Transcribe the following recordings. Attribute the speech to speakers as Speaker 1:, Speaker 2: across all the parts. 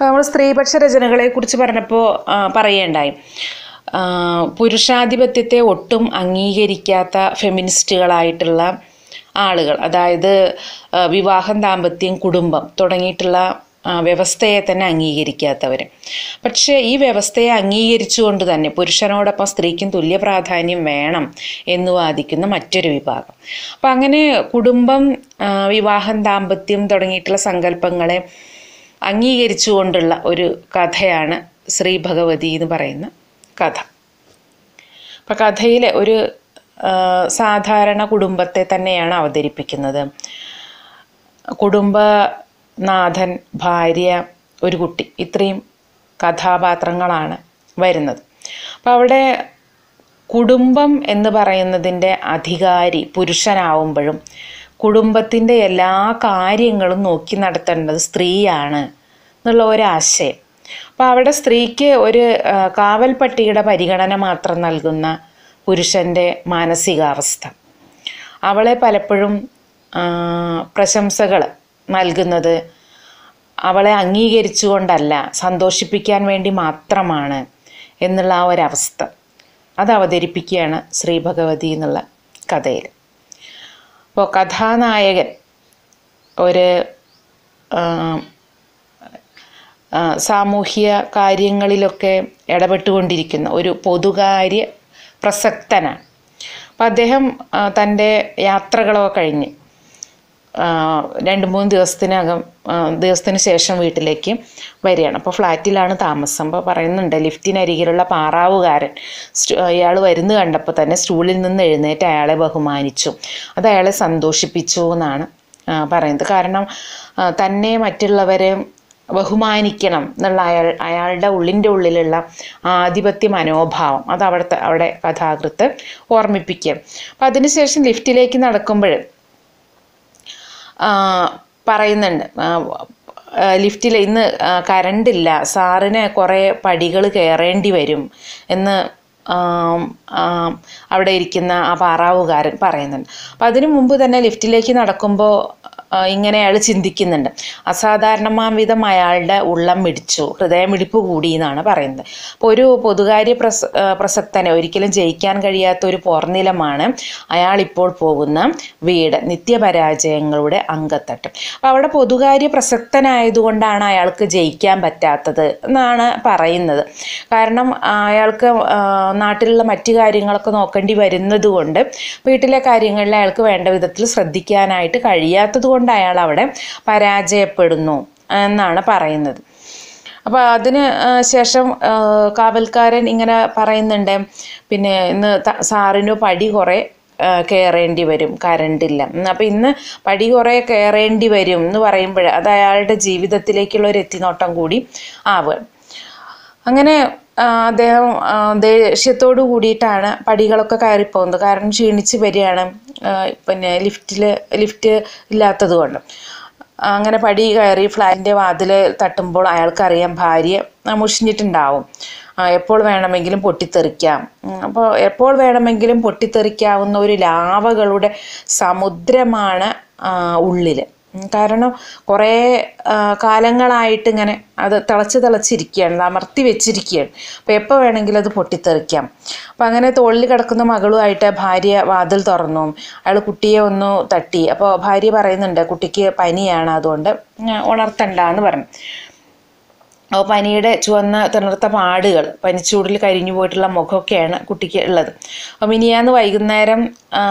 Speaker 1: അപ്പോൾ നമ്മൾ സ്ത്രീപക്ഷ രചനകളെ കുറിച്ച് പറഞ്ഞപ്പോൾ ആ, പറയേണ്ടായി ആ, പുരുഷാധിപത്യത്തെ ഒട്ടും അംഗീകരിക്കാത്ത ഫെമിനിസ്റ്റുകളായിട്ടുള്ള ആളുകൾ അതായത് ആ, വിവാഹം ദാമ്പത്യം കുടുംബം തുടങ്ങിയിട്ടുള്ള ആ, വ്യവസ്ഥയെ തന്നെ അംഗീകരിക്കാത്തവർ പക്ഷേ ഈ വ്യവസ്ഥയെ അംഗീകരിച്ചുകൊണ്ട് തന്നെ പുരുഷനോടൊപ്പം സ്ത്രീക്കും തുല്യ പ്രാധാന്യം വേണം എന്ന് വാദിക്കുന്ന മറ്റൊരു വിഭാഗം അപ്പം അങ്ങനെ കുടുംബം ആ, വിവാഹം ദാമ്പത്യം തുടങ്ങിയിട്ടുള്ള സങ്കല്പങ്ങളെ അംഗീകരിച്ചുകൊണ്ടുള്ള ഒരു കഥയാണ് ശ്രീ ഭഗവതി എന്ന് പറയുന്ന കഥ അപ്പം കഥയിലെ ഒരു ആ, സാധാരണ കുടുംബത്തെ തന്നെയാണ് അവതരിപ്പിക്കുന്നത് കുടുംബനാഥൻ ഭാര്യ ഒരു കുട്ടി ഇത്രയും കഥാപാത്രങ്ങളാണ് വരുന്നത് അപ്പോൾ അവിടെ കുടുംബം എന്ന് പറയുന്നതിൻ്റെ അധികാരി പുരുഷനാവുമ്പോഴും കുടുംബത്തിൻ്റെ എല്ലാ കാര്യങ്ങളും നോക്കി നടത്തേണ്ടത് സ്ത്രീയാണ് എന്നുള്ള ഒരാശയം അപ്പോൾ അവിടെ സ്ത്രീക്ക് ഒരു ആ, കാവൽ പട്ടിയുടെ പരിഗണന മാത്രം നൽകുന്ന പുരുഷൻ്റെ മാനസികാവസ്ഥ അവളെ പലപ്പോഴും പ്രശംസകൾ നൽകുന്നത് അവളെ അംഗീകരിച്ചുകൊണ്ടല്ല സന്തോഷിപ്പിക്കാൻ വേണ്ടി മാത്രമാണ് എന്നുള്ള ആ ഒരവസ്ഥ അത് അവതരിപ്പിക്കുകയാണ് ശ്രീ ഭഗവതി എന്നുള്ള കഥയിൽ അപ്പോൾ കഥാനായകൻ ഒരു ആ, ആ, സാമൂഹ്യ കാര്യങ്ങളിലൊക്കെ ഇടപെട്ടുകൊണ്ടിരിക്കുന്ന ഒരു പൊതുകാര്യ പ്രസക്തനാണ് അപ്പം അദ്ദേഹം ആ, തൻ്റെ യാത്രകളൊക്കെ കഴിഞ്ഞ് ആ, രണ്ട് മൂന്ന് ദിവസത്തിനകം ആ, ദിവസത്തിന് ശേഷം വീട്ടിലേക്ക് വരികയാണ് അപ്പോൾ ഫ്ലാറ്റിലാണ് താമസം അപ്പോൾ പറയുന്നുണ്ട് ലിഫ്റ്റിനരികിലുള്ള പാറാവുകാരൻ അയാൾ വരുന്ന കണ്ടപ്പോൾ തന്നെ സ്റ്റൂളിൽ നിന്ന് എഴുന്നേറ്റ് അയാളെ ബഹുമാനിച്ചു അത് അയാളെ സന്തോഷിപ്പിച്ചു എന്നാണ് ആ, പറയുന്നത് കാരണം ആ, തന്നെ മറ്റുള്ളവരെ ബഹുമാനിക്കണം എന്നുള്ള അയാൾ അയാളുടെ ഉള്ളിൻ്റെ ഉള്ളിലുള്ള ആധിപത്യ മനോഭാവം അത് അവിടുത്തെ അവിടെ കഥാകൃത്ത് ഓർമ്മിപ്പിക്കുക അപ്പം അതിനുശേഷം ലിഫ്റ്റിലേക്ക് നടക്കുമ്പോൾ പറയുന്നുണ്ട് ലിഫ്റ്റിൽ ഇന്ന് കറണ്ടില്ല സാറിന് കുറേ പടികൾ കയറേണ്ടി വരും എന്ന് ആം, ആം, അവിടെ ഇരിക്കുന്ന ആ പാറാവുകാരൻ പറയുന്നുണ്ട് അപ്പം അതിനു മുമ്പ് തന്നെ ലിഫ്റ്റിലേക്ക് നടക്കുമ്പോൾ ആ, ഇങ്ങനെ അയാൾ ചിന്തിക്കുന്നുണ്ട് അസാധാരണമാം വിധം അയാളുടെ ഉള്ളം മിടിച്ചു ഹൃദയമിടിപ്പ് കൂടി എന്നാണ് പറയുന്നത് അപ്പോൾ ഒരു പൊതുകാര്യ പ്രസ ആ, പ്രസക്തനെ ഒരിക്കലും ജയിക്കാൻ കഴിയാത്ത ഒരു പോർനിലമാണ് അയാൾ ഇപ്പോൾ പോകുന്ന വീട് നിത്യപരാജയങ്ങളുടെ അങ്കത്തട്ട് അപ്പോൾ അവിടെ പൊതുകാര്യ പ്രസക്തനായതുകൊണ്ടാണ് അയാൾക്ക് ജയിക്കാൻ പറ്റാത്തത് എന്നാണ് പറയുന്നത് കാരണം ആ, അയാൾക്ക് ആ, നാട്ടിലുള്ള മറ്റു കാര്യങ്ങളൊക്കെ നോക്കേണ്ടി വരുന്നത് കൊണ്ട് വീട്ടിലെ കാര്യങ്ങളിൽ അയാൾക്ക് വേണ്ട വിധത്തിൽ ശ്രദ്ധിക്കാനായിട്ട് കഴിയാത്തത് കൊണ്ട് അയാൾ അവിടെ പരാജയപ്പെടുന്നു എന്നാണ് പറയുന്നത് അപ്പോൾ അതിന് ആ, ശേഷം ആ, കാവൽക്കാരൻ ഇങ്ങനെ പറയുന്നുണ്ട് പിന്നെ ഇന്ന് ത- സാറിന് പടി കുറേ ആ, കയറേണ്ടി വരും കരണ്ടില്ല അപ്പോൾ ഇന്ന് പടി കുറേ കയറേണ്ടി വരും എന്ന് പറയുമ്പോൾ അത് അയാളുടെ ജീവിതത്തിലേക്കുള്ള ഒരു എത്തിനോട്ടം കൂടി ആവുക അങ്ങനെ ആ, അദ്ദേഹം ആ, ദേഷ്യത്തോടു കൂടിയിട്ടാണ് പടികളൊക്കെ കയറിപ്പോകുന്നത് കാരണം ക്ഷീണിച്ച് വരികയാണ് ആ, പിന്നെ ലിഫ്റ്റിൽ ലിഫ്റ്റ് ഇല്ലാത്തത് കൊണ്ട് അങ്ങനെ പടി കയറി ഫ്ലാറ്റിൻ്റെ വാതിൽ തട്ടുമ്പോൾ അയാൾക്കറിയാം ഭാര്യ ആ, മുഷിഞ്ഞിട്ടുണ്ടാവും ആ, എപ്പോൾ വേണമെങ്കിലും പൊട്ടിത്തെറിക്കാം അപ്പോൾ എപ്പോൾ വേണമെങ്കിലും പൊട്ടിത്തെറിക്കാവുന്ന ഒരു ലാവകളുടെ സമുദ്രമാണ് ഉള്ളിൽ ഉം, കാരണം കുറേ ആ, കാലങ്ങളായിട്ട് ഇങ്ങനെ അത് തിളച്ച് തിളച്ചിരിക്കുകയാണ് അത് അമർത്തി വെച്ചിരിക്കുകയാണ് അപ്പോൾ എപ്പോൾ വേണമെങ്കിലും അത് പൊട്ടിത്തെറിക്കാം അപ്പോൾ അങ്ങനെ തോളിൽ കിടക്കുന്ന മകളുമായിട്ട് ഭാര്യ വാതിൽ തുറന്നു അയാൾ കുട്ടിയെ ഒന്ന് തട്ടി അപ്പോൾ ഭാര്യ പറയുന്നുണ്ട് കുട്ടിക്ക് പനിയാണ് അതുകൊണ്ട് ഉം, ഉണർത്തണ്ട എന്ന് പറഞ്ഞു അപ്പോൾ പനിയുടെ ചുവന്ന തിണർത്ത പാടുകൾ പനിച്ചൂടിൽ കരിഞ്ഞു പോയിട്ടുള്ള മുഖമൊക്കെയാണ് കുട്ടിക്ക് ഉള്ളത് അപ്പോൾ മിനിയാന്ന് വൈകുന്നേരം ആ,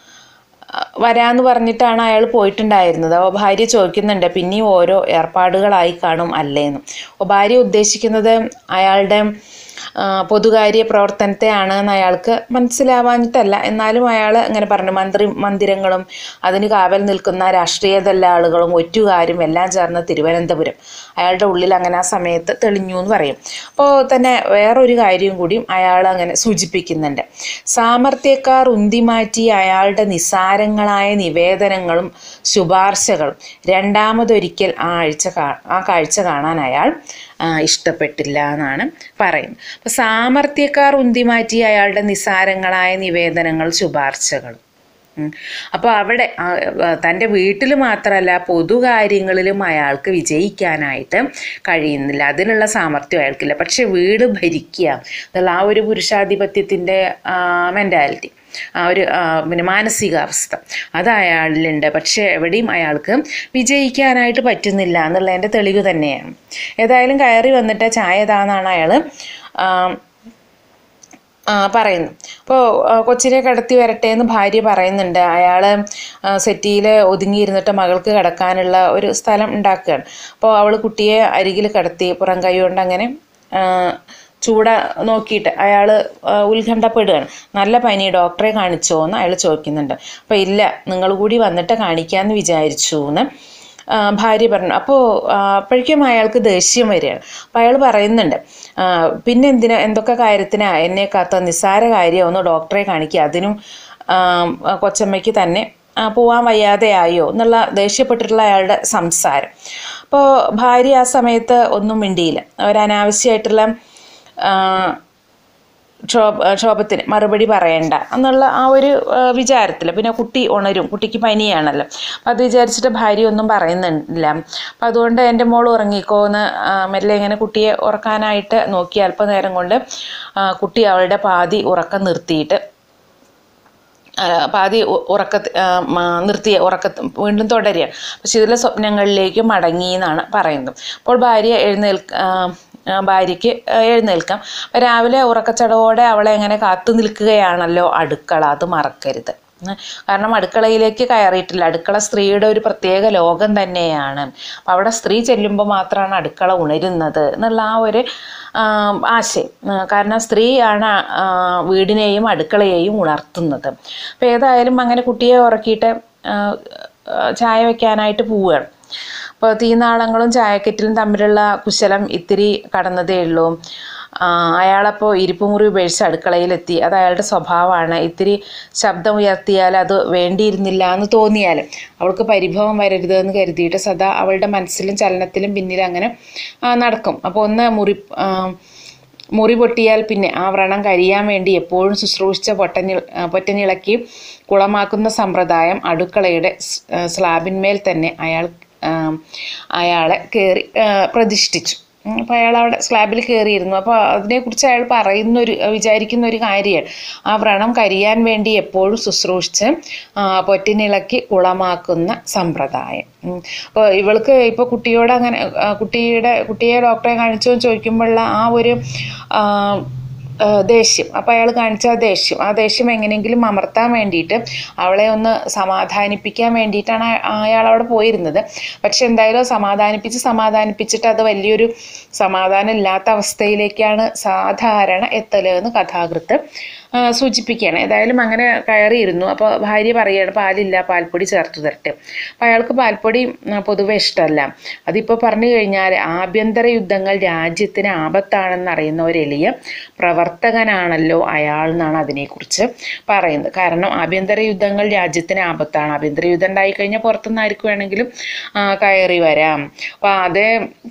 Speaker 1: വരാന്ന് പറഞ്ഞിട്ടാണ് അയാൾ പോയിട്ടുണ്ടായിരുന്നത് അപ്പോൾ ഭാര്യ ചോദിക്കുന്നുണ്ട് പിന്നെയും ഓരോ ഏർപ്പാടുകളായി കാണും അല്ലേന്ന് അപ്പോൾ ഭാര്യ ഉദ്ദേശിക്കുന്നത് അയാളുടെ ആ, പൊതുകാര്യ പ്രവർത്തനത്തെയാണ് എന്ന് അയാൾക്ക് മനസ്സിലാവാഞ്ഞിട്ടല്ല എന്നാലും അയാൾ ഇങ്ങനെ പറഞ്ഞു മന്ത്രി മന്ദിരങ്ങളും അതിന് കാവൽ നിൽക്കുന്ന രാഷ്ട്രീയ ദല്ലാളുകളും ഒറ്റുകാരും എല്ലാം ചേർന്ന് തിരുവനന്തപുരം അയാളുടെ ഉള്ളിൽ അങ്ങനെ ആ സമയത്ത് തെളിഞ്ഞു എന്ന് പറയും അപ്പോൾ തന്നെ വേറൊരു കാര്യം കൂടി അയാൾ അങ്ങനെ സൂചിപ്പിക്കുന്നുണ്ട് സാമർത്ഥ്യക്കാർ ഉന്തിമാറ്റി അയാളുടെ നിസാരങ്ങളായ നിവേദനങ്ങളും ശുപാർശകളും രണ്ടാമതൊരിക്കൽ ആ ആഴ്ച കാ ആ കാഴ്ച കാണാൻ അയാൾ ആ, ഇഷ്ടപ്പെട്ടില്ല എന്നാണ് പറയുന്നത് അപ്പോൾ സാമർത്ഥ്യക്കാർ ഉന്തിമാറ്റി അയാളുടെ നിസാരങ്ങളായ നിവേദനങ്ങൾ ശുപാർശകൾ അപ്പോൾ അവിടെ ആ, ആ, തൻ്റെ വീട്ടിൽ മാത്രമല്ല പൊതുകാര്യങ്ങളിലും അയാൾക്ക് വിജയിക്കാനായിട്ട് കഴിയുന്നില്ല അതിനുള്ള സാമർഥ്യം അയാൾക്കില്ല പക്ഷെ വീട് ഭരിക്കുക എന്നുള്ള ആ ഒരു പുരുഷാധിപത്യത്തിൻ്റെ മെൻറ്റാലിറ്റി ആ ഒരു ആ, പിന്നെ മാനസികാവസ്ഥ അത് അയാളിലുണ്ട് പക്ഷേ എവിടെയും അയാൾക്ക് വിജയിക്കാനായിട്ട് പറ്റുന്നില്ല എന്നുള്ളതിൻ്റെ തെളിവ് തന്നെയാണ് ഏതായാലും കയറി വന്നിട്ട് ചായ താന്നാണ് അയാൾ ആ, പറയുന്നു അപ്പോൾ കൊച്ചിനെ കിടത്തി വരട്ടെ എന്ന് ഭാര്യ പറയുന്നുണ്ട് അയാൾ സെറ്റിയിൽ ഒതുങ്ങിയിരുന്നിട്ട് മകൾക്ക് കിടക്കാനുള്ള ഒരു സ്ഥലം ഉണ്ടാക്കുകയാണ് അപ്പോൾ അവൾ കുട്ടിയെ അരികിൽ കിടത്തി പുറം കൈ കൊണ്ട് അങ്ങനെ ആ, ചൂട നോക്കിയിട്ട് അയാൾ ഉത്കണ്ഠപ്പെടുകയാണ് നല്ല പനി ഡോക്ടറെ കാണിച്ചോ എന്ന് അയാൾ ചോദിക്കുന്നുണ്ട് അപ്പോൾ ഇല്ല നിങ്ങൾ കൂടി വന്നിട്ട് കാണിക്കാമെന്ന് വിചാരിച്ചു എന്ന് ആ, ഭാര്യ പറഞ്ഞു അപ്പോൾ അപ്പോഴേക്കും അയാൾക്ക് ദേഷ്യം വരികയാണ് അപ്പോൾ അയാൾ പറയുന്നുണ്ട് ആ, പിന്നെ എന്തിനാ എന്തൊക്കെ കാര്യത്തിനാ എന്നെ കാത്ത നിസ്സാര കാര്യം ഒന്ന് ഡോക്ടറെ കാണിക്കുക അതിനും ആ, കൊച്ചമ്മയ്ക്ക് തന്നെ ആ, പോവാൻ വയ്യാതെയായോ എന്നുള്ള ദേഷ്യപ്പെട്ടിട്ടുള്ള അയാളുടെ സംസാരം അപ്പോൾ ഭാര്യ ആ സമയത്ത് ഒന്നും മിണ്ടിയില്ല ഒരു അനാവശ്യമായിട്ടുള്ള ആ, ക്ഷോഭ ക്ഷോഭത്തിന് മറുപടി പറയണ്ട എന്നുള്ള ആ ഒരു വിചാരത്തിൽ പിന്നെ കുട്ടി ഉണരും കുട്ടിക്ക് പനിയാണല്ലോ അപ്പം അത് വിചാരിച്ചിട്ട് ഭാര്യ ഒന്നും പറയുന്നില്ല അപ്പം അതുകൊണ്ട് എൻ്റെ മോൾ ഉറങ്ങിക്കോ എന്ന് ആ, മെല്ലെ ഇങ്ങനെ കുട്ടിയെ ഉറക്കാനായിട്ട് നോക്കി അല്പനേരം കൊണ്ട് ആ, കുട്ടി അവളുടെ പാതി ഉറക്കം നിർത്തിയിട്ട് ആ, പാതി ഉ- ഉറക്ക ആ, മ- നിർത്തിയ ഉറക്ക വീണ്ടും തുടരുകയാണ് പക്ഷെ ഇതിലെ സ്വപ്നങ്ങളിലേക്ക് മടങ്ങി എന്നാണ് പറയുന്നത് അപ്പോൾ ഭാര്യ എഴുന്നേൽക്ക ആ, ആ, ഭാര്യയ്ക്ക് ആ, എഴുന്നേൽക്കാം അപ്പം രാവിലെ ഉറക്കച്ചടവോടെ അവളെ എങ്ങനെ കാത്തു നിൽക്കുകയാണല്ലോ അടുക്കള അത് മറക്കരുത് ഉം. കാരണം അടുക്കളയിലേക്ക് കയറിയിട്ടില്ല അടുക്കള സ്ത്രീയുടെ ഒരു പ്രത്യേക ലോകം തന്നെയാണ് അപ്പം അവിടെ സ്ത്രീ ചെല്ലുമ്പോൾ മാത്രമാണ് അടുക്കള ഉണരുന്നത് എന്നുള്ള ആ ഒരു ആ, ആശയം ആ, കാരണം സ്ത്രീയാണ് ആ, വീടിനെയും അടുക്കളയെയും ഉണർത്തുന്നത് അപ്പം ഏതായാലും അങ്ങനെ കുട്ടിയെ ഉറക്കിയിട്ട് ആ, ആ, ചായ വെക്കാനായിട്ട് പോവുകയാണ് അപ്പോൾ തീനാളങ്ങളും ചായക്കെറ്റിലും തമ്മിലുള്ള കുശലം ഇത്തിരി കടന്നതേ ഉള്ളൂ ആ, അയാളപ്പോൾ ഇരിപ്പുമുറി ഉപേക്ഷിച്ച് അടുക്കളയിലെത്തി അത് അയാളുടെ സ്വഭാവമാണ് ഇത്തിരി ശബ്ദം ഉയർത്തിയാൽ അത് വേണ്ടിയിരുന്നില്ല എന്ന് തോന്നിയാൽ അവൾക്ക് പരിഭവം വരരുത് എന്ന് കരുതിയിട്ട് സദാ അവളുടെ മനസ്സിലും ചലനത്തിലും പിന്നിൽ അങ്ങനെ ആ, നടക്കും അപ്പോൾ ഒന്ന് മുറി ആ, മുറി പൊട്ടിയാൽ പിന്നെ ആ വ്രണം കരിയാൻ വേണ്ടി എപ്പോഴും ശുശ്രൂഷിച്ച പൊട്ടനി പൊറ്റനിളക്കി കുളമാക്കുന്ന സമ്പ്രദായം അടുക്കളയുടെ സ്- ആ, സ്ലാബിന്മേൽ തന്നെ അയാൾ ആ, അയാളെ കയറി പ്രതിഷ്ഠിച്ചു ഉം, അപ്പോൾ അയാൾ അവിടെ സ്ലാബിൽ കയറിയിരുന്നു അപ്പോൾ അതിനെക്കുറിച്ച് അയാൾ പറയുന്ന ഒരു വിചാരിക്കുന്ന ഒരു കാര്യമാണ് ആ വ്രണം കരിയാൻ വേണ്ടി എപ്പോഴും ശുശ്രൂഷിച്ച് ആ, പൊറ്റിനിളക്കി കുളമാക്കുന്ന സമ്പ്രദായം ഉം. അപ്പോൾ ഇവൾക്ക് ഇപ്പോൾ കുട്ടിയോട് അങ്ങനെ ആ, കുട്ടിയുടെ കുട്ടിയെ ഡോക്ടറെ കാണിച്ചോ എന്ന് ചോദിക്കുമ്പോഴുള്ള ആ ഒരു ആ, ആ, ദേഷ്യം അപ്പോൾ അയാൾ കാണിച്ച ആ ദേഷ്യം ആ ദേഷ്യം എങ്ങനെയെങ്കിലും അമർത്താൻ വേണ്ടിയിട്ട് അവളെ ഒന്ന് സമാധാനിപ്പിക്കാൻ വേണ്ടിയിട്ടാണ് അയാൾ അവിടെ പോയിരുന്നത് പക്ഷെ എന്തായാലും സമാധാനിപ്പിച്ച് സമാധാനിപ്പിച്ചിട്ട് അത് വലിയൊരു സമാധാനം ഇല്ലാത്ത അവസ്ഥയിലേക്കാണ് സാധാരണ എത്തൽ എന്ന് കഥാകൃത്ത് ആ, സൂചിപ്പിക്കുകയാണ് ഏതായാലും അങ്ങനെ കയറിയിരുന്നു അപ്പോൾ ഭാര്യ പറയുകയാണ് പാലില്ല പാൽപ്പൊടി ചേർത്ത് തരട്ടെ അപ്പോൾ അയാൾക്ക് പാൽപ്പൊടി ആ, പൊതുവെ ഇഷ്ടമല്ല അതിപ്പോൾ പറഞ്ഞു കഴിഞ്ഞാൽ ആഭ്യന്തര യുദ്ധങ്ങൾ രാജ്യത്തിന് ആപത്താണെന്ന് അറിയുന്ന ഒരു എളിയ പ്രവർത്തകനാണല്ലോ അയാൾ എന്നാണ് അതിനെക്കുറിച്ച് പറയുന്നത് കാരണം ആഭ്യന്തര യുദ്ധങ്ങൾ രാജ്യത്തിന് ആപത്താണ് ആഭ്യന്തര യുദ്ധം ഉണ്ടായിക്കഴിഞ്ഞാൽ പുറത്തുനിന്ന് ആർക്ക് വേണമെങ്കിലും ആ, കയറി വരാം അപ്പോൾ അതേ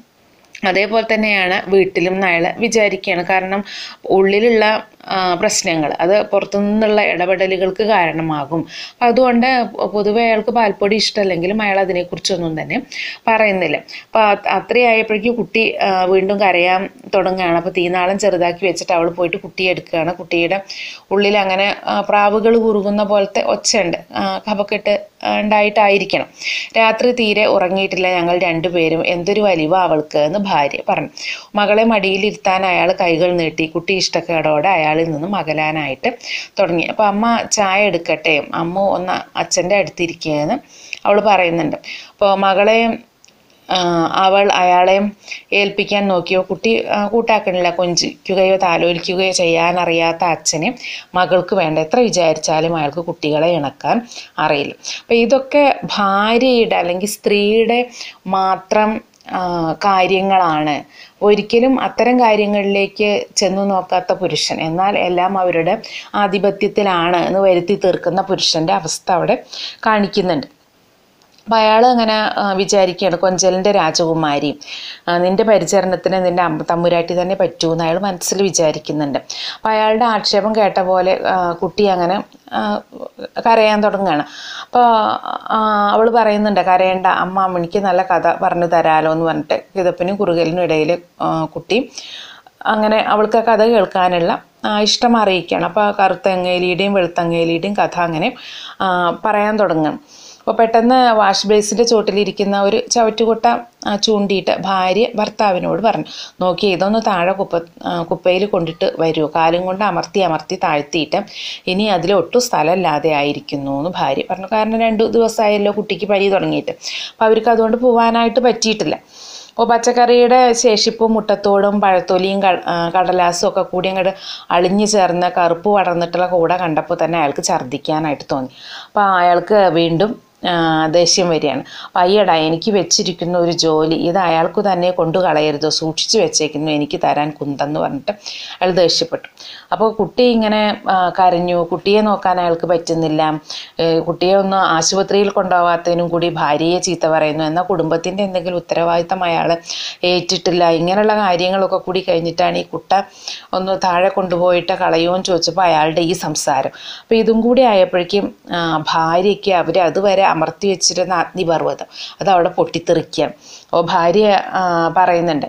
Speaker 1: അതേപോലെ തന്നെയാണ് വീട്ടിലും അയാൾ വിചാരിക്കുകയാണ് കാരണം ഉള്ളിലുള്ള പ്രശ്നങ്ങൾ അത് പുറത്തുനിന്നുള്ള ഇടപെടലുകൾക്ക് കാരണമാകും അപ്പം അതുകൊണ്ട് പൊതുവെ അയാൾക്ക് പാൽപ്പൊടി ഇഷ്ടമല്ലെങ്കിലും അയാൾ അതിനെക്കുറിച്ചൊന്നും തന്നെ പറയുന്നില്ല അപ്പോൾ അത്രയായപ്പോഴേക്കും കുട്ടി ആ, വീണ്ടും കരയാൻ തുടങ്ങുകയാണ് അപ്പോൾ തീനാളം ചെറുതാക്കി വെച്ചിട്ട് അവൾ പോയിട്ട് കുട്ടിയെ എടുക്കുകയാണ് കുട്ടിയുടെ ഉള്ളിൽ അങ്ങനെ ആ, പ്രാവുകൾ കുറുകുന്ന പോലത്തെ ഒച്ചയുണ്ട് ആ, കഫക്കെട്ട് ആ, ഉണ്ടായിട്ടായിരിക്കണം രാത്രി തീരെ ഉറങ്ങിയിട്ടില്ല ഞങ്ങൾ രണ്ടുപേരും എന്തൊരു വലിവ അവൾക്ക് എന്ന് ഭാര്യ പറഞ്ഞു മകളെ മടിയിലിരുത്താൻ അയാൾ കൈകൾ നീട്ടി കുട്ടി ഇഷ്ടക്കേടോടെ അയാളിൽ നിന്നും അകലാനായിട്ട് തുടങ്ങി അപ്പോൾ അമ്മ ചായ എടുക്കട്ടെ അമ്മ ഒന്ന് അച്ഛൻ്റെ അടുത്തിരിക്കുകയെന്ന് അവൾ പറയുന്നുണ്ട് അപ്പോൾ മകളെ ആ, അവൾ അയാളെ ഏൽപ്പിക്കാൻ നോക്കിയോ കുട്ടി ആ, കൂട്ടാക്കണില്ല കൊഞ്ചിക്കുകയോ താലോലിക്കുകയോ ചെയ്യാനറിയാത്ത അച്ഛന് മകൾക്ക് വേണ്ട എത്ര വിചാരിച്ചാലും അയാൾക്ക് കുട്ടികളെ ഇണക്കാൻ അറിയില്ല അപ്പം ഇതൊക്കെ ഭാര്യയുടെ അല്ലെങ്കിൽ സ്ത്രീയുടെ മാത്രം ആ, കാര്യങ്ങളാണ് ഒരിക്കലും അത്തരം കാര്യങ്ങളിലേക്ക് ചെന്നു നോക്കാത്ത പുരുഷൻ എന്നാൽ എല്ലാം അവരുടെ ആധിപത്യത്തിലാണ് എന്ന് വരുത്തി തീർക്കുന്ന പുരുഷൻ്റെ അവസ്ഥ അവിടെ കാണിക്കുന്നുണ്ട് അപ്പം അയാൾ അങ്ങനെ ആ, വിചാരിക്കുകയാണ് കൊഞ്ചലിൻ്റെ രാജകുമാരി ആ, നിന്റെ പരിചരണത്തിന് നിന്റെ അമ്മ തമ്പുരാട്ടി തന്നെ പറ്റൂന്ന് അയാൾ മനസ്സിൽ വിചാരിക്കുന്നുണ്ട് അപ്പം അയാളുടെ ആക്ഷേപം കേട്ട പോലെ ആ, കുട്ടി അങ്ങനെ ആ, കരയാൻ തുടങ്ങുകയാണ് അപ്പോൾ അവൾ പറയുന്നുണ്ട് കരയേണ്ട അമ്മ എനിക്ക് നല്ല കഥ പറഞ്ഞു തരാലോ എന്ന് പറഞ്ഞിട്ട് കിതപ്പിനും കുറുകലിനും ഇടയിൽ കുട്ടി അങ്ങനെ അവൾക്ക് ആ കഥ കേൾക്കാനുള്ള ആ, ഇഷ്ടം അറിയിക്കുകയാണ് അപ്പോൾ കറുത്തങ്ങേലിയുടെയും വെളുത്തങ്ങേലിയുടെയും കഥ അങ്ങനെ ആ, പറയാൻ തുടങ്ങും അപ്പോൾ പെട്ടെന്ന് വാഷ് ബേസിൻ്റെ ചോട്ടിലിരിക്കുന്ന ഒരു ചവറ്റുകുട്ട ആ, ചൂണ്ടിയിട്ട് ഭാര്യ ഭർത്താവിനോട് പറഞ്ഞു നോക്കി ഇതൊന്ന് താഴെ കുപ്പ ആ, കുപ്പയിൽ കൊണ്ടിട്ട് വരൂ കാലും കൊണ്ട് അമർത്തി അമർത്തി താഴ്ത്തിയിട്ട് ഇനി അതിൽ ഒട്ടും സ്ഥലമില്ലാതെ ആയിരിക്കുന്നു എന്ന് ഭാര്യ പറഞ്ഞു കാരണം രണ്ടു ദിവസമായല്ലോ കുട്ടിക്ക് പനി തുടങ്ങിയിട്ട് അപ്പോൾ അവർക്ക് അതുകൊണ്ട് പോകാനായിട്ട് പറ്റിയിട്ടില്ല അപ്പോൾ പച്ചക്കറിയുടെ ശേഷിപ്പും മുട്ടത്തോടും പഴത്തൊലിയും ക- ആ, കടലാസും ഒക്കെ കൂടി അങ്ങോട്ട് അളിഞ്ഞു ചേർന്ന കറുപ്പ് പടർന്നിട്ടുള്ള കൂട കണ്ടപ്പോൾ തന്നെ അയാൾക്ക് ഛർദ്ദിക്കാനായിട്ട് തോന്നി അപ്പോൾ അയാൾക്ക് വീണ്ടും ആ, ദേഷ്യം വരികയാണ് അപ്പോൾ അയ്യടാ എനിക്ക് വെച്ചിരിക്കുന്ന ഒരു ജോലി ഇത് അയാൾക്ക് തന്നെ കൊണ്ടു കളയരുതോ സൂക്ഷിച്ചു വെച്ചേക്കുന്നു എനിക്ക് തരാൻ കുന്തെന്ന് പറഞ്ഞിട്ട് അയാൾ ദേഷ്യപ്പെട്ടു അപ്പോൾ കുട്ടി ഇങ്ങനെ ആ, കരഞ്ഞു കുട്ടിയെ നോക്കാൻ അയാൾക്ക് പറ്റുന്നില്ല ഏ, കുട്ടിയെ ഒന്ന് ആശുപത്രിയിൽ കൊണ്ടുപോകാത്തതിനും കൂടി ഭാര്യയെ ചീത്ത പറയുന്നു എന്നാൽ കുടുംബത്തിൻ്റെ എന്തെങ്കിലും ഉത്തരവാദിത്തം അയാൾ ഏറ്റിട്ടില്ല ഇങ്ങനെയുള്ള കാര്യങ്ങളൊക്കെ കൂടി കഴിഞ്ഞിട്ടാണ് ഈ കുട്ട ഒന്ന് താഴെ കൊണ്ടുപോയിട്ട് കളയുമെന്ന് ചോദിച്ചപ്പോൾ അയാളുടെ ഈ സംസാരം അപ്പോൾ ഇതും കൂടി ആയപ്പോഴേക്കും ആ, ഭാര്യയ്ക്ക് അവർ അതുവരെ അമർത്തി വെച്ചിരുന്ന അഗ്നിപർവ്വതം അത് അവിടെ പൊട്ടിത്തെറിക്കുകയാണ് അപ്പോൾ ഭാര്യ ആ, പറയുന്നുണ്ട്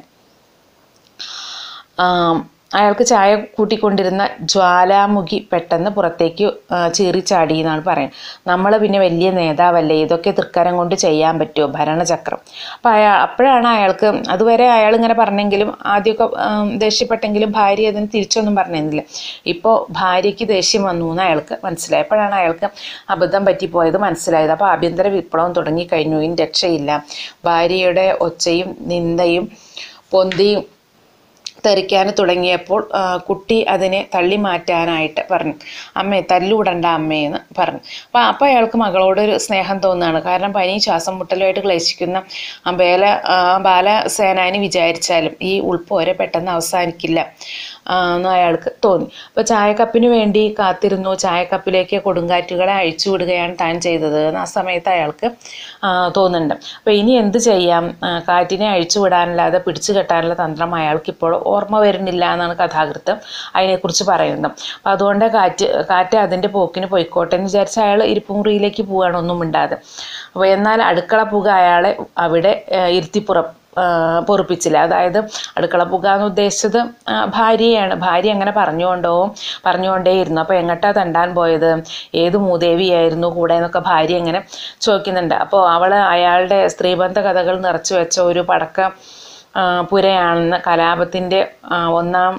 Speaker 1: ആം, അയാൾക്ക് ചായ കൂട്ടിക്കൊണ്ടിരുന്ന ജ്വാലാമുഖി പെട്ടെന്ന് പുറത്തേക്ക് ആ, ചീറിച്ചാടി എന്നാണ് പറയുന്നത് നമ്മൾ പിന്നെ വലിയ നേതാവല്ലേ ഇതൊക്കെ തൃക്കരം കൊണ്ട് ചെയ്യാൻ പറ്റുമോ ഭരണചക്രം അപ്പം അയാൾ അപ്പോഴാണ് അയാൾക്ക് അതുവരെ അയാൾ ഇങ്ങനെ പറഞ്ഞെങ്കിലും ആദ്യമൊക്കെ ആം, ദേഷ്യപ്പെട്ടെങ്കിലും ഭാര്യ അതിന് തിരിച്ചൊന്നും പറഞ്ഞിരുന്നില്ല ഇപ്പോൾ ഭാര്യയ്ക്ക് ദേഷ്യം വന്നു എന്ന് അയാൾക്ക് മനസ്സിലായി അപ്പോഴാണ് അയാൾക്ക് അബദ്ധം പറ്റിപ്പോയത് മനസ്സിലായത് അപ്പോൾ ആഭ്യന്തര വിപ്ലവം തുടങ്ങിക്കഴിഞ്ഞു ഇനി രക്ഷയില്ല ഭാര്യയുടെ ഒച്ചയും നിന്ദയും പൊന്തിയും തെറിക്കാൻ തുടങ്ങിയപ്പോൾ ആ, കുട്ടി അതിനെ തള്ളി മാറ്റാനായിട്ട് പറഞ്ഞു അമ്മേ തല്ലുവിടണ്ട അമ്മയെന്ന് പറഞ്ഞു അപ്പോൾ അപ്പോൾ അയാൾക്ക് മകളോടൊരു സ്നേഹം തോന്നുകയാണ് കാരണം പനി ശ്വാസം മുട്ടലുമായിട്ട് ക്ലേശിക്കുന്ന ആ ബേല ആ ബാലസേനാനി വിചാരിച്ചാലും ഈ ഉൾപ്പോര പെട്ടെന്ന് അവസാനിക്കില്ല ആ, എന്ന് അയാൾക്ക് തോന്നി അപ്പോൾ ചായക്കപ്പിന് വേണ്ടി കാത്തിരുന്നു ചായക്കപ്പിലേക്ക് കൊടുങ്കാറ്റുകളെ അഴിച്ചു വിടുകയാണ് താൻ ചെയ്തത് എന്ന് ആ സമയത്ത് അയാൾക്ക് ആ, തോന്നുന്നുണ്ട് അപ്പോൾ ഇനി എന്ത് ചെയ്യാം ആ, കാറ്റിനെ അഴിച്ചു വിടാനല്ലാതെ പിടിച്ചു കെട്ടാനുള്ള തന്ത്രം അയാൾക്ക് ഇപ്പോൾ ഓർമ്മ വരുന്നില്ല എന്നാണ് കഥാകൃത്ത് അതിനെക്കുറിച്ച് പറയുന്നത് അപ്പോൾ അതുകൊണ്ട് കാറ്റ് കാറ്റ് അതിൻ്റെ പോക്കിന് പോയിക്കോട്ടെ എന്ന് വിചാരിച്ച് അയാൾ ഇരിപ്പുമുറിയിലേക്ക് പോവുകയാണ് ഒന്നും മിണ്ടാതെ അപ്പോൾ എന്നാൽ അടുക്കള പുക അയാളെ അവിടെ ആ, ഇരുത്തിപ്പുറം ആ, പൊറുപ്പിച്ചില്ല അതായത് അടുക്കള പുക എന്ന് ഉദ്ദേശിച്ചത് ആ, ഭാര്യയാണ് ഭാര്യ അങ്ങനെ പറഞ്ഞുകൊണ്ടോ പറഞ്ഞുകൊണ്ടേയിരുന്നു അപ്പോൾ എങ്ങട്ടാ തണ്ടാൻ പോയത് ഏത് മൂദേവിയായിരുന്നു കൂടെ എന്നൊക്കെ ഭാര്യ ഇങ്ങനെ ചോദിക്കുന്നുണ്ട് അപ്പോൾ അവൾ അയാളുടെ സ്ത്രീബന്ധ കഥകൾ നിറച്ചു വെച്ച ഒരു പടക്ക ആ, പുരയാണെന്ന് കലാപത്തിൻ്റെ ആ, ഒന്നാം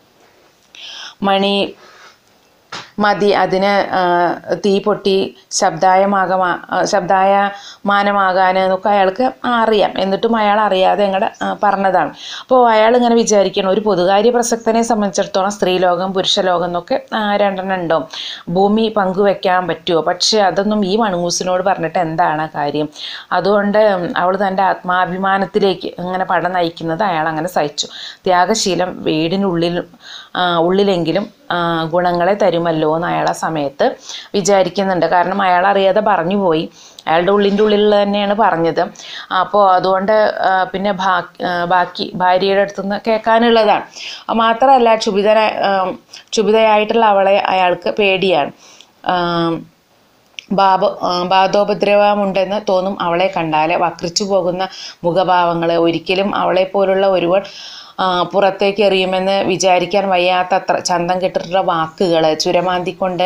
Speaker 1: മണി മതി അതിന് ആ, തീ പൊട്ടി ശബ്ദായമാകമാ ആ, ശബ്ദായമാനമാകാൻ എന്നൊക്കെ അയാൾക്ക് അറിയാം എന്നിട്ടും അയാൾ അറിയാതെ അങ്ങടെ പറഞ്ഞതാണ് അപ്പോൾ അയാൾ ഇങ്ങനെ വിചാരിക്കണം ഒരു പൊതുകാര്യ പ്രസക്തനെ സംബന്ധിച്ചിടത്തോളം സ്ത്രീലോകം പുരുഷലോകം എന്നൊക്കെ ആ, രണ്ടെണ്ണം ഉണ്ടോ ഭൂമി പങ്കുവെക്കാൻ പറ്റുമോ പക്ഷേ അതൊന്നും ഈ മണൂസിനോട് പറഞ്ഞിട്ട് എന്താണ് കാര്യം അതുകൊണ്ട് അവൾ തൻ്റെ ആത്മാഭിമാനത്തിലേക്ക് ഇങ്ങനെ പടം നയിക്കുന്നത് അയാൾ അങ്ങനെ സഹിച്ചു ത്യാഗശീലം വീടിനുള്ളിൽ ആ, ഉള്ളിലെങ്കിലും ആ, ഗുണങ്ങളെ തരുമല്ലോ എന്ന് അയാൾ ആ സമയത്ത് വിചാരിക്കുന്നുണ്ട് കാരണം അയാൾ അറിയാതെ പറഞ്ഞു പോയി അയാളുടെ ഉള്ളിൻ്റെ ഉള്ളിൽ തന്നെയാണ് പറഞ്ഞത് അപ്പോൾ അതുകൊണ്ട് ആ, പിന്നെ ബാ- ആ, ബാക്കി ഭാര്യയുടെ അടുത്തുനിന്ന് കേൾക്കാനുള്ളതാണ് അത് മാത്രമല്ല ക്ഷുഭിതന ആ, ക്ഷുഭിതയായിട്ടുള്ള അവളെ അയാൾക്ക് പേടിയാണ് ആ, ബാബ ആ, ബാധോപദ്രവമുണ്ടെന്ന് തോന്നും അവളെ കണ്ടാൽ വക്രിച്ചു പോകുന്ന മുഖഭാവങ്ങൾ ഒരിക്കലും അവളെ പോലുള്ള ഒരുവൾ ആ, പുറത്തേക്ക് എറിയുമെന്ന് വിചാരിക്കാൻ വയ്യാത്തത്ര ചന്തം കെട്ടിട്ടുള്ള വാക്കുകൾ ചുരമാന്തിക്കൊണ്ട്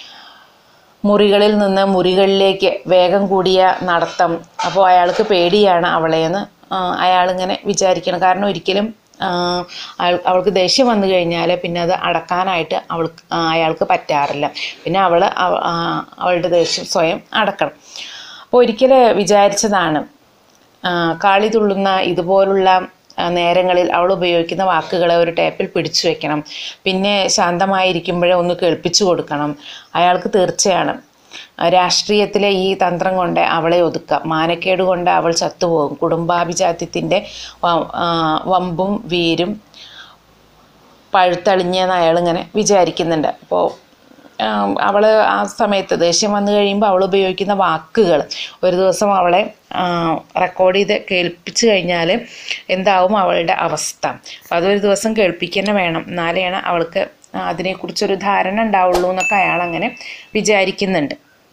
Speaker 1: മുറികളിൽ നിന്ന് മുറികളിലേക്ക് വേഗം കൂടിയ നടത്തം അപ്പോൾ അയാൾക്ക് പേടിയാണ് അവളെന്ന് അയാളിങ്ങനെ വിചാരിക്കണം കാരണം ഒരിക്കലും ആ, അയാൾ- അവൾക്ക് ദേഷ്യം വന്നു കഴിഞ്ഞാൽ പിന്നെ അത് അടക്കാനായിട്ട് അവൾക്ക് ആ, അയാൾക്ക് പറ്റാറില്ല പിന്നെ അവൾ അവളുടെ ദേഷ്യം സ്വയം അടക്കണം അപ്പോൾ ഒരിക്കൽ വിചാരിച്ചതാണ് ആ, കാളി തുള്ളുന്ന ഇതുപോലുള്ള ആ, നേരങ്ങളിൽ അവൾ ഉപയോഗിക്കുന്ന വാക്കുകളെ ഒരു ടേപ്പിൽ പിടിച്ചു വെക്കണം പിന്നെ ശാന്തമായിരിക്കുമ്പോഴേ ഒന്ന് കേൾപ്പിച്ചു കൊടുക്കണം അയാൾക്ക് തീർച്ചയാണ് ആ, രാഷ്ട്രീയത്തിലെ ഈ തന്ത്രം കൊണ്ട് അവളെ ഒതുക്കാം മാനക്കേട് കൊണ്ട് അവൾ ചത്തുപോകും കുടുംബാഭിജാത്യത്തിൻ്റെ വ- ആ, വമ്പും വീരും പഴുത്തളിഞ്ഞെന്ന് അയാളിങ്ങനെ വിചാരിക്കുന്നുണ്ട് അപ്പോൾ അവൾ ആ സമയത്ത് ദേഷ്യം വന്നു കഴിയുമ്പോൾ അവൾ ഉപയോഗിക്കുന്ന വാക്കുകൾ ഒരു ദിവസം അവളെ റെക്കോർഡ് ചെയ്ത് കേൾപ്പിച്ച് കഴിഞ്ഞാൽ എന്താവും അവളുടെ അവസ്ഥ അപ്പം അതൊരു ദിവസം കേൾപ്പിക്കുക വേണം എന്നാലെയാണ് അവൾക്ക് അതിനെക്കുറിച്ചൊരു ധാരണ ഉണ്ടാവുള്ളൂ എന്നൊക്കെ അയാൾ അങ്ങനെ വിചാരിക്കുന്നുണ്ട്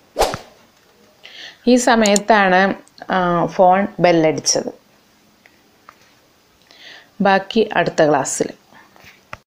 Speaker 1: ഈ സമയത്താണ് ആ, ഫോൺ ബെല്ലടിച്ചത് ബാക്കി അടുത്ത ക്ലാസ്സിൽ